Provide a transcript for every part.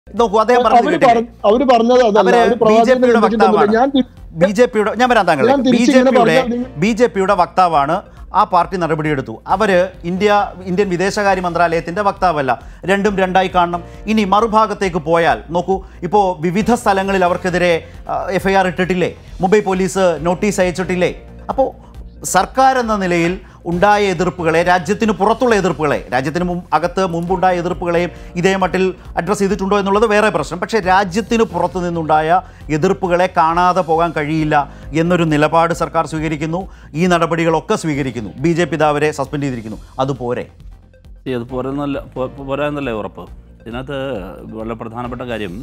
നോക്കൂ അദ്ദേഹം പറഞ്ഞത് അവര് കേട്ടില്ലേ? പറഞ്ഞ- അവര് പറഞ്ഞത് അതല്ല അവര് അവര് ബി ജെ പ്രവാചകനെ പിയുടെ ലംഘിച്ചിട്ടൊന്നുമില്ല. വക്താവാണ് ഞാൻ തി- ബി ജെ പിയുടെ ഞാൻ വരാം താങ്കൾ ഞാൻ ബി തിരിച്ച് ജെ ഇങ്ങനെ പിയുടെ പറഞ്ഞാൽ നിങ്ങൾ- ബി ജെ പിയുടെ വക്താവാണ് ആ പാർട്ടി നടപടിയെടുത്തു അവര് ഇന്ത്യ ഇന്ത്യൻ വിദേശകാര്യ മന്ത്രാലയത്തിന്റെ വക്താവല്ല രണ്ടും രണ്ടായി കാണണം ഇനി മറുഭാഗത്തേക്ക് പോയാൽ നോക്കൂ ഇപ്പോൾ വിവിധ സ്ഥലങ്ങളിൽ അവർക്കെതിരെ എഫ് ഐ ആർ ഇട്ടിട്ടില്ലേ മുംബൈ പോലീസ് നോട്ടീസ് അയച്ചിട്ടില്ലേ അപ്പോൾ സർക്കാർ എന്ന നിലയിൽ ഉണ്ടായ എതിർപ്പുകളെ രാജ്യത്തിന് പുറത്തുള്ള എതിർപ്പുകളെ രാജ്യത്തിന് മുമ്പ് അകത്ത് മുമ്പുണ്ടായ എതിർപ്പുകളെയും ഇതേ മട്ടിൽ അഡ്രസ്സ് ചെയ്തിട്ടുണ്ടോ എന്നുള്ളത് വേറെ പ്രശ്നം പക്ഷേ രാജ്യത്തിന് പുറത്തു നിന്നുണ്ടായ എതിർപ്പുകളെ കാണാതെ പോകാൻ കഴിയില്ല എന്നൊരു നിലപാട് സർക്കാർ സ്വീകരിക്കുന്നു ഈ നടപടികളൊക്കെ സ്വീകരിക്കുന്നു ബി ജെ പി അവരെ സസ്പെൻഡ് ചെയ്തിരിക്കുന്നു അതുപോരെ ഈ അത് പോരെന്നല്ല പോ- പോരാ എന്നല്ലേ ഉറപ്പ് ഇതിനകത്ത് വളരെ പ്രധാനപ്പെട്ട കാര്യം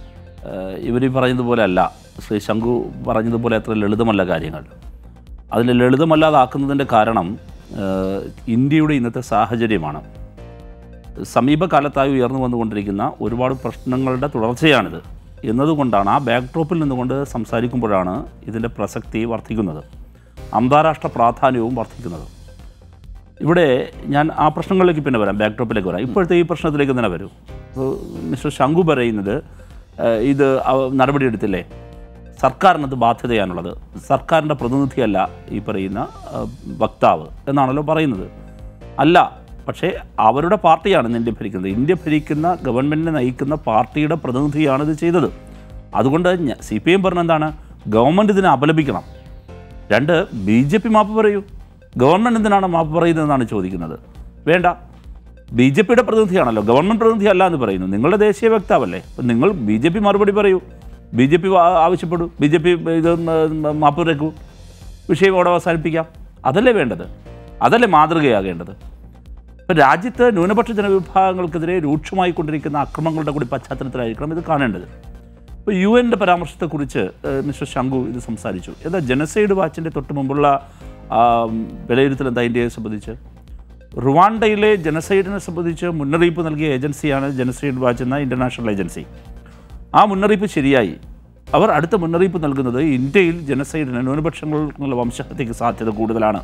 ഇവർ പറയുന്നതുപോലെ അല്ല ശ്രീ ശങ്കു പറഞ്ഞതുപോലെ അത്ര ലളിതമല്ല കാര്യങ്ങൾ അതിൽ ലളിതമല്ലാതാക്കുന്നതിൻ്റെ കാരണം ഏഹ്, ഇന്ത്യയുടെ ഇന്നത്തെ സാഹചര്യമാണ് സമീപകാലത്തായി ഉയർന്നു വന്നുകൊണ്ടിരിക്കുന്ന ഒരുപാട് പ്രശ്നങ്ങളുടെ തുടർച്ചയാണിത് എന്നതുകൊണ്ടാണ് ആ ബാക്ക്ഡ്രോപ്പിൽ നിന്നുകൊണ്ട് സംസാരിക്കുമ്പോഴാണ് ഇതിൻ്റെ പ്രസക്തി വർദ്ധിക്കുന്നത് അന്താരാഷ്ട്ര പ്രാധാന്യവും വർദ്ധിക്കുന്നത് ഇവിടെ ഞാൻ ആ പ്രശ്നങ്ങളിലേക്ക് പിന്നെ വരാം ബാക്ക്ഡ്രോപ്പിലേക്ക് വരാം ഇപ്പോഴത്തെ ഈ പ്രശ്നത്തിലേക്ക് തന്നെ വരൂ ഇപ്പോൾ മിസ്റ്റർ ശങ്കു പറയുന്നത് ഏഹ്, ഇത് അവ- നടപടിയെടുത്തില്ലേ സർക്കാരിനത് ബാധ്യതയാണുള്ളത് സർക്കാരിൻ്റെ പ്രതിനിധിയല്ല ഈ പറയുന്ന ഏഹ്, വക്താവ് എന്നാണല്ലോ പറയുന്നത് അല്ല പക്ഷേ അവരുടെ പാർട്ടിയാണ് ഇന്ന് ഇന്ത്യ ഭരിക്കുന്നത് ഇന്ത്യ ഭരിക്കുന്ന ഗവൺമെൻറ്റിനെ നയിക്കുന്ന പാർട്ടിയുടെ പ്രതിനിധിയാണ് ഇത് ചെയ്തത് അതുകൊണ്ട് സി പി എം പറഞ്ഞ എന്താണ് ഗവൺമെൻറ് ഇതിനെ അപലപിക്കണം രണ്ട് ബി ജെ പി മാപ്പ് പറയൂ ഗവൺമെൻറ് എന്തിനാണ് മാപ്പ് പറയുന്നതെന്നാണ് ചോദിക്കുന്നത് വേണ്ട ബി ജെ പിയുടെ പ്രതിനിധിയാണല്ലോ ഗവൺമെൻറ് പ്രതിനിധി അല്ല എന്ന് പറയുന്നു നിങ്ങളുടെ ദേശീയ വക്താവല്ലേ അപ്പം നിങ്ങൾ ബി ജെ പി മറുപടി പറയൂ ബി ജെ പി ആവശ്യപ്പെടൂ ബി ജെ പി ഇത് മ- മാപ്പ് വരക്കൂ വിഷയം അവിടെ അവസാനിപ്പിക്കാം അതല്ലേ വേണ്ടത് അതല്ലേ മാതൃകയാകേണ്ടത് ഇപ്പം രാജ്യത്ത് ന്യൂനപക്ഷ ജനവിഭാഗങ്ങൾക്കെതിരെ രൂക്ഷമായി കൊണ്ടിരിക്കുന്ന അക്രമങ്ങളുടെ കൂടി പശ്ചാത്തലത്തിലായിരിക്കണം ഇത് കാണേണ്ടത് ഇപ്പോൾ യു എൻ്റെ പരാമർശത്തെക്കുറിച്ച് ഏഹ്, മിസ്റ്റർ ശങ്കു ഇത് സംസാരിച്ചു എന്താ ജനസൈഡ് വാച്ചിൻ്റെ തൊട്ട് മുമ്പുള്ള ആ, വിലയിരുത്തൽ എന്താ ഇന്ത്യയെ സംബന്ധിച്ച് റുവാണ്ടയിലെ ജനസൈഡിനെ സംബന്ധിച്ച് മുന്നറിയിപ്പ് നൽകിയ ഏജൻസിയാണ് ജനസൈഡ് വാച്ച് എന്ന ഇൻ്റർനാഷണൽ ഏജൻസി ആ മുന്നറിയിപ്പ് ശരിയായി അവർ അടുത്ത മുന്നറിയിപ്പ് നൽകുന്നത് ഇന്ത്യയിൽ ജനസൈഡിന് ന്യൂനപക്ഷങ്ങളുള്ള വംശഹത്യക്ക് സാധ്യത കൂടുതലാണ്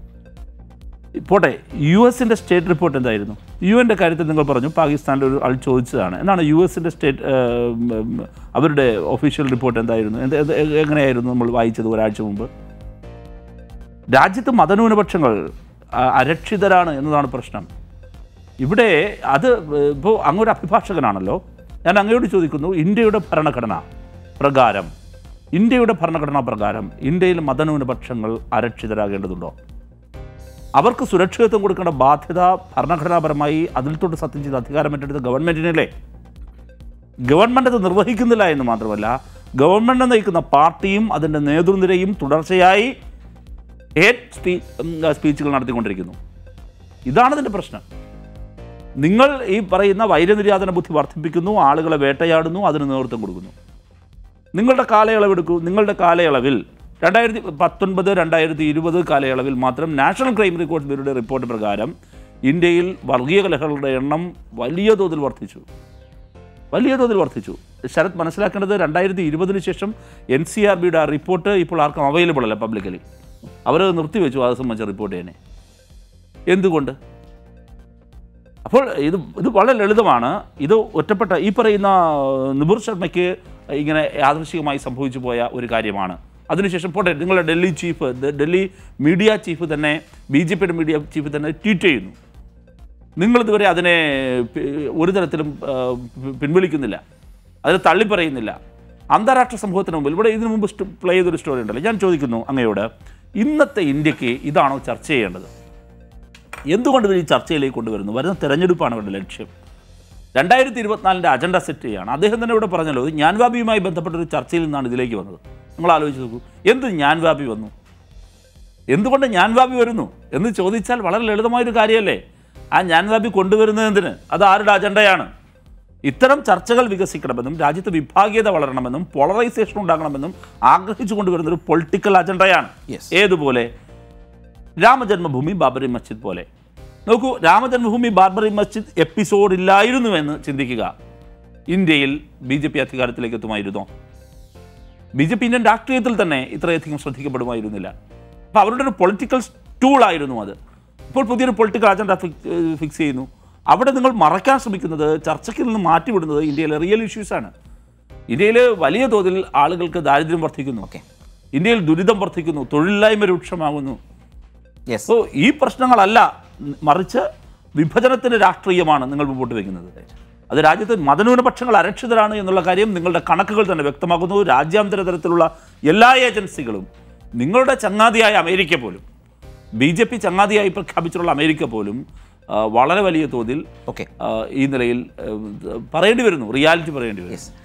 പോട്ടെ യു എസിൻ്റെ സ്റ്റേറ്റ് റിപ്പോർട്ട് എന്തായിരുന്നു യു എൻ്റെ കാര്യത്തിൽ നിങ്ങൾ പറഞ്ഞു പാകിസ്ഥാനിൽ ഒരു ആൾ ചോദിച്ചതാണ് എന്നാണ് യു എസിൻ്റെ സ്റ്റേറ്റ് അവരുടെ ഒഫീഷ്യൽ റിപ്പോർട്ട് എന്തായിരുന്നു എന്ത് എന്ത് എങ്ങനെയായിരുന്നു നമ്മൾ വായിച്ചത് ഒരാഴ്ച മുമ്പ് രാജ്യത്ത് മതന്യൂനപക്ഷങ്ങൾ ആ, അരക്ഷിതരാണ് എന്നതാണ് പ്രശ്നം ഇവിടെ അത് ഇപ്പോൾ അങ്ങൊരു അഭിഭാഷകനാണല്ലോ ഞാൻ അങ്ങയോട് ചോദിക്കുന്നു ഇന്ത്യയുടെ ഭരണഘടന പ്രകാരം ഇന്ത്യയുടെ ഭരണഘടനാ പ്രകാരം ഇന്ത്യയിൽ മതന്യൂനപക്ഷങ്ങൾ അരക്ഷിതരാകേണ്ടതുണ്ടോ അവർക്ക് സുരക്ഷിതത്വം കൊടുക്കേണ്ട ബാധ്യത ഭരണഘടനാപരമായി അതിൽ തൊട്ട് സത്യം ചെയ്ത് അധികാരം ഏറ്റെടുത്ത ഗവൺമെൻറ്റിനല്ലേ ഗവൺമെൻറ് അത് നിർവഹിക്കുന്നില്ല എന്ന് മാത്രമല്ല ഗവൺമെൻറ് നയിക്കുന്ന പാർട്ടിയും അതിൻ്റെ നേതൃനിരയും തുടർച്ചയായി ഹേറ്റ് സ്പീ ഉം, സ്പീച്ചുകൾ നടത്തിക്കൊണ്ടിരിക്കുന്നു ഇതാണ് ഇതിൻ്റെ പ്രശ്നം നിങ്ങൾ ഈ പറയുന്ന വൈരനിര്യാതന ബുദ്ധി വർദ്ധിപ്പിക്കുന്നു ആളുകളെ വേട്ടയാടുന്നു അതിന് നേതൃത്വം കൊടുക്കുന്നു നിങ്ങളുടെ കാലയളവ് എടുക്കൂ നിങ്ങളുടെ കാലയളവിൽ രണ്ടായിരത്തി പത്തൊൻപത് രണ്ടായിരത്തി ഇരുപത് കാലയളവിൽ മാത്രം നാഷണൽ ക്രൈം റെക്കോർഡ് ബ്യൂറോയുടെ റിപ്പോർട്ട് പ്രകാരം ഇന്ത്യയിൽ വർഗീയ കലഹങ്ങളുടെ എണ്ണം വലിയ തോതിൽ വർദ്ധിച്ചു വലിയ തോതിൽ വർദ്ധിച്ചു ശരത് മനസ്സിലാക്കേണ്ടത് രണ്ടായിരത്തി ഇരുപതിന് ശേഷം എൻ സി ആർ ബിയുടെ ആ റിപ്പോർട്ട് ഇപ്പോൾ ആർക്കും അവൈലബിൾ അല്ല പബ്ലിക്കലി അവർ നിർത്തിവെച്ചു അത് സംബന്ധിച്ച റിപ്പോർട്ട് തന്നെ എന്തുകൊണ്ട് അപ്പോൾ ഇത് ഇത് വളരെ ലളിതമാണ് ഇത് ഒറ്റപ്പെട്ട ഈ പറയുന്ന നിബുർ ശർമ്മയ്ക്ക് ഇങ്ങനെ യാദൃശികമായി സംഭവിച്ചു പോയ ഒരു കാര്യമാണ് അതിനുശേഷം പോട്ടെ നിങ്ങളുടെ ഡൽഹി ചീഫ് ദ- ഡൽഹി മീഡിയ ചീഫ് തന്നെ ബി ജെ പിയുടെ മീഡിയ ചീഫ് തന്നെ ട്വീറ്റ് ചെയ്യുന്നു നിങ്ങളിതുവരെ അതിനെ പി- ഒരു തരത്തിലും ആ, പി- പിൻവലിക്കുന്നില്ല അതിനെ തള്ളിപ്പറയുന്നില്ല അന്താരാഷ്ട്ര സമൂഹത്തിന് മുമ്പിൽ ഇവിടെ ഇതിനു മുമ്പ് പ്ലേ ചെയ്തൊരു സ്റ്റോറി ഉണ്ടല്ലോ ഞാൻ ചോദിക്കുന്നു അങ്ങയോട് ഇന്നത്തെ ഇന്ത്യക്ക് ഇതാണോ ചർച്ച ചെയ്യേണ്ടത് എന്തുകൊണ്ട് ഇവർ ഈ ചർച്ചയിലേക്ക് കൊണ്ടുവരുന്നു വരുന്ന തെരഞ്ഞെടുപ്പാണ് അവരുടെ ലക്ഷ്യം രണ്ടായിരത്തി ഇരുപത്തിനാലിൻ്റെ അജണ്ട സെറ്റ് ചെയ്യുകയാണ് അദ്ദേഹം തന്നെ ഇവിടെ പറഞ്ഞല്ലോ ഇത് ജ്ഞാൻവാപിയുമായി ബന്ധപ്പെട്ട ഒരു ചർച്ചയിൽ നിന്നാണ് ഇതിലേക്ക് വന്നത് നിങ്ങൾ ആലോചിച്ച് നോക്കൂ എന്ത് ജ്ഞാൻവാപി വന്നു എന്തുകൊണ്ട് ജ്ഞാൻവാപി വരുന്നു എന്ന് ചോദിച്ചാൽ വളരെ ലളിതമായൊരു കാര്യമല്ലേ ആ ജ്ഞാൻവാപി കൊണ്ടുവരുന്നത് എന്തിന് അത് ആരുടെ അജണ്ടയാണ് ഇത്തരം ചർച്ചകൾ വികസിക്കണമെന്നും രാജ്യത്ത് വിഭാഗീയത വളരണമെന്നും പോളറൈസേഷൻ ഉണ്ടാകണമെന്നും ആഗ്രഹിച്ചു കൊണ്ടുവരുന്ന ഒരു പൊളിറ്റിക്കൽ അജണ്ടയാണ് Yes. ഏതുപോലെ രാമജന്മഭൂമി ബാബറി മസ്ജിദ് പോലെ നോക്കൂ രാമജന്മഭൂമി ബാബറി മസ്ജിദ് എപ്പിസോഡ് ഇല്ലായിരുന്നുവെന്ന് ചിന്തിക്കുക ഇന്ത്യയിൽ ബി ജെ പി അധികാരത്തിലേക്ക് എത്തുമായിരുന്നോ ബി ജെ പി ഇന്ത്യൻ രാഷ്ട്രീയത്തിൽ തന്നെ ഇത്രയധികം ശ്രദ്ധിക്കപ്പെടുമായിരുന്നില്ല അപ്പോൾ അവരുടെ ഒരു പൊളിറ്റിക്കൽ ടൂളായിരുന്നു അത് ഇപ്പോൾ പുതിയൊരു പൊളിറ്റിക്കൽ അജണ്ട ഫിക്സ് ചെയ്യുന്നു അവിടെ നിങ്ങൾ മറയ്ക്കാൻ ശ്രമിക്കുന്നത് ചർച്ചയ്ക്ക് നിന്ന് മാറ്റിവിടുന്നത് ഇന്ത്യയിലെ റിയൽ ഇഷ്യൂസാണ് ഇന്ത്യയിൽ വലിയ തോതിൽ ആളുകൾക്ക് ദാരിദ്ര്യം വർദ്ധിക്കുന്നു ഓക്കെ ഇന്ത്യയിൽ ദുരിതം വർദ്ധിക്കുന്നു തൊഴിലില്ലായ്മ രൂക്ഷമാകുന്നു യെസ് സോ ഈ പ്രശ്നങ്ങളല്ല മറിച്ച് വിഭജനത്തിൻ്റെ രാഷ്ട്രീയമാണ് നിങ്ങൾ മുമ്പോട്ട് വയ്ക്കുന്നത് അത് രാജ്യത്ത് മതന്യൂനപക്ഷങ്ങൾ അരക്ഷിതരാണ് എന്നുള്ള കാര്യം നിങ്ങളുടെ കണക്കുകൾ തന്നെ വ്യക്തമാക്കുന്നു രാജ്യാന്തര തലത്തിലുള്ള എല്ലാ ഏജൻസികളും നിങ്ങളുടെ ചങ്ങാതിയായ അമേരിക്ക പോലും ബി ജെ പി ചങ്ങാതിയായി പ്രഖ്യാപിച്ചിട്ടുള്ള അമേരിക്ക പോലും ആ, വളരെ വലിയ തോതിൽ ഓക്കെ ആ, ഈ നിലയിൽ ആ, പറയേണ്ടി വരുന്നു റിയാലിറ്റി പറയേണ്ടി വരുന്നു